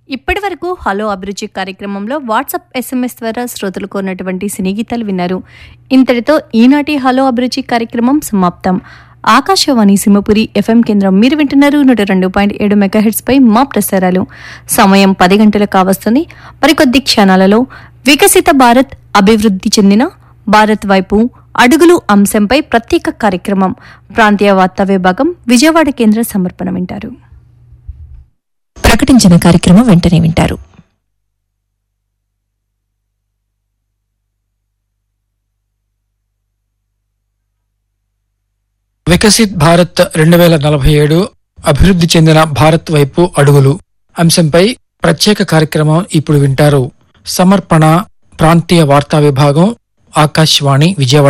ఇప్పటి వరకు హలో అభిరుచి కార్యక్రమంలో వాట్సాప్ ఎస్ఎంఎస్ ద్వారా శ్రోతలు కోరినటువంటి సినీ గీతాలు విన్నారు ఇంతటితో ఈనాటి హలో అభిరుచి కార్యక్రమం సమాప్తం ఆకాశవాణి సింహపురి ఎఫ్ఎం కేంద్రం మీరు వింటున్నారు నూట రెండు పాయింట్ ఏడు మెగాహెట్స్ పై మా ప్రసారాలు సమయం పది గంటలకు కావస్తుంది మరికొద్ది క్షణాలలో వికసిత భారత్ అభివృద్ధి చెందిన భారత్ వైపు అడుగులు అంశంపై ప్రత్యేక కార్యక్రమం ప్రాంతీయ వార్తా విభాగం విజయవాడ కేంద్ర సమర్పణ వింటారు ప్రకటించిన కార్యక్రమం వెంటనే వింటారు వికసిత్ భారత్ రెండు వేల నలభై ఏడు అభివృద్ధి చెందిన భారత్ వైపు అడుగులు అంశంపై ప్రత్యేక కార్యక్రమం ఇప్పుడు వింటారు సమర్పణ ప్రాంతీయ వార్తా విభాగం ఆకాశవాణి విజయవాడ